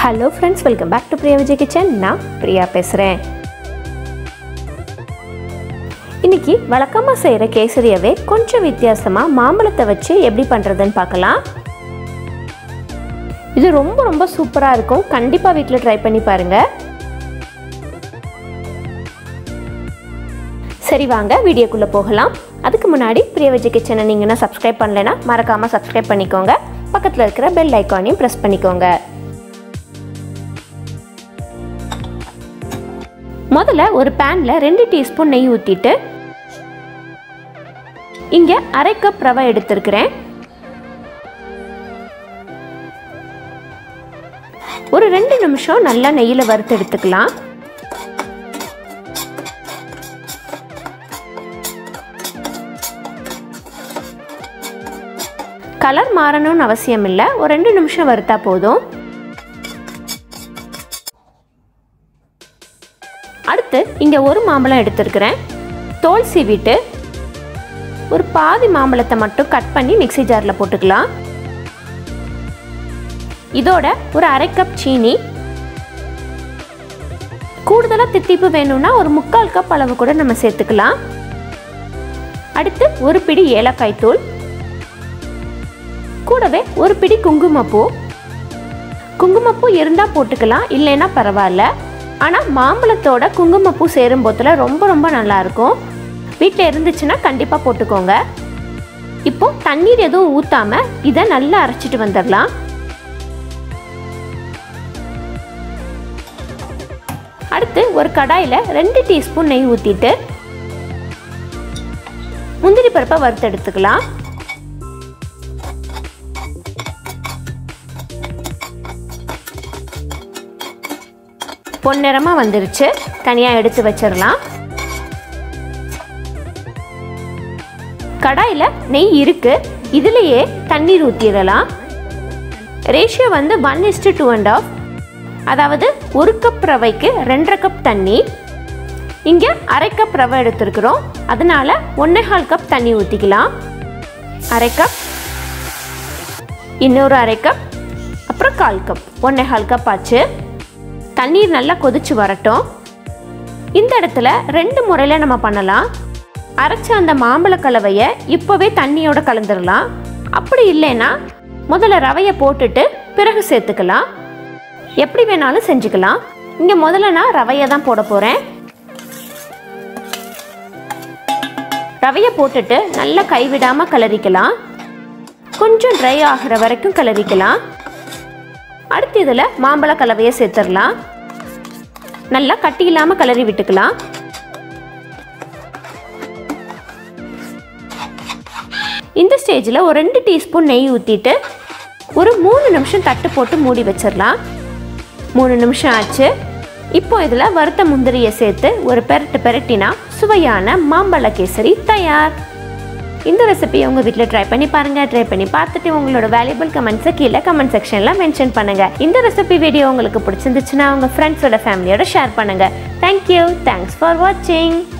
hello friends welcome back to Priya Vijay kitchen நான் பிரியா பேசுகிறேன் இன்னைக்கு வழக்கமாக செய்கிற கேசரியவே கொஞ்சம் வித்தியாசமாக மாம்பழத்தை வச்சு எப்படி பண்ணுறதுன்னு பார்க்கலாம் இது ரொம்ப ரொம்ப சூப்பராக இருக்கும் கண்டிப்பாக வீட்டில் ட்ரை பண்ணி பாருங்கள் சரி வாங்க வீடியோக்குள்ளே போகலாம் அதுக்கு முன்னாடி பிரியா விஜய் கிச்சனை நீங்கன்னா சப்ஸ்கிரைப் பண்ணலைன்னா மறக்காமல் சப்ஸ்கிரைப் பண்ணிக்கோங்க பக்கத்தில் இருக்கிற பெல் ஐக்கானையும் ப்ரெஸ் பண்ணிக்கோங்க முதல்ல ஒரு பேனில் ரெண்டு டீஸ்பூன் நெய் ஊற்றிட்டு இங்கே அரை கப் ரவை எடுத்திருக்கிறேன் ஒரு ரெண்டு நிமிஷம் நல்லா நெய்யில் வறுத்து எடுத்துக்கலாம் கலர் மாறணும்னு அவசியம் இல்லை ஒரு ரெண்டு நிமிஷம் வறுத்தா போதும் அடுத்து இங்கே ஒரு மாம்பழம் எடுத்திருக்கிறேன் தோல் சீவிட்டு ஒரு பாதி மாம்பழத்தை மட்டும் கட் பண்ணி மிக்சி ஜாரில் போட்டுக்கலாம் இதோட ஒரு அரை கப் சீனி கூடுதலாக தித்திப்பு வேணும்னா ஒரு முக்கால் கப் அளவு கூட நம்ம சேர்த்துக்கலாம் அடுத்து ஒரு பிடி ஏலக்காய் தூள் கூடவே ஒரு பிடி குங்குமப்பூ குங்குமப்பூ இருந்தால் போட்டுக்கலாம் இல்லைன்னா பரவாயில்ல ஆனால் மாம்பழத்தோட குங்குமப்பூ சேரும் போதில் ரொம்ப ரொம்ப நல்லாயிருக்கும் வீட்டில் இருந்துச்சுன்னா கண்டிப்பாக போட்டுக்கோங்க இப்போ தண்ணீர் எதுவும் ஊற்றாம இதை நல்லா அரைச்சிட்டு வந்துடலாம் அடுத்து ஒரு கடாயில் ரெண்டு டீஸ்பூன் நெய் ஊற்றிட்டு முந்திரி பருப்பை வறுத்து எடுத்துக்கலாம் பொன்னிறமாக வந்துருச்சு தனியாக எடுத்து வச்சிடலாம் கடாயில் நெய் இருக்கு இதுலேயே தண்ணீர் ஊற்றிடலாம் ரேஷியோ வந்து ஒன் இஸ்டு டூ அண்ட் ஆஃப் அதாவது ஒரு கப் ரவைக்கு ரெண்டரை கப் தண்ணி இங்கே அரை கப் ரவை எடுத்துருக்குறோம் அதனால ஒன்றே கால் கப் தண்ணி ஊற்றிக்கலாம் அரை கப் இன்னொரு அரை கப் அப்புறம் கால் கப் ஒன்றே கால் கப் ஆச்சு தண்ணீர் நல்லா கொதிச்சு வரட்டும் இந்த இடத்துல ரெண்டு முறையில் நம்ம பண்ணலாம் அரைச்ச அந்த மாம்பழ கலவையை இப்போவே தண்ணியோட கலந்துடலாம் அப்படி இல்லைன்னா முதல்ல ரவையை போட்டுட்டு பிறகு சேர்த்துக்கலாம் எப்படி வேணாலும் செஞ்சுக்கலாம் இங்கே முதல்ல நான் ரவையை தான் போட போகிறேன் ரவையை போட்டுட்டு நல்லா கைவிடாமல் கிளறிக்கலாம் கொஞ்சம் ட்ரை ஆகிற வரைக்கும் கிளறிக்கலாம் அடுத்து இதில் மாம்பழ கலவையை சேர்த்துடலாம் நல்லா கட்டி இல்லாமல் கிளறி விட்டுக்கலாம் இந்த ஸ்டேஜில் ஒரு ரெண்டு டீஸ்பூன் நெய் ஊற்றிட்டு ஒரு மூணு நிமிஷம் தட்டு போட்டு மூடி வச்சிடலாம் மூணு நிமிஷம் ஆச்சு இப்போ இதில் வறுத்த முந்திரியை சேர்த்து ஒரு பெரட்டு பெரட்டினா சுவையான மாம்பழ கேசரி தயார் இந்த ரெசிபியை உங்கள் வீட்டில் ட்ரை பண்ணி பாருங்கள் ட்ரை பண்ணி பார்த்துட்டு உங்களோட வேல்யூபிள் கமெண்ட்ஸை கீழே கமெண்ட் செக்ஷனில் மென்ஷன் பண்ணுங்கள் இந்த ரெசிபி வீடியோ உங்களுக்கு பிடிச்சிருந்துச்சுன்னா உங்கள் ஃப்ரெண்ட்ஸோட ஃபேமிலியோட ஷேர் பண்ணுங்கள் தேங்க்யூ தேங்க்ஸ் ஃபார் வாட்சிங்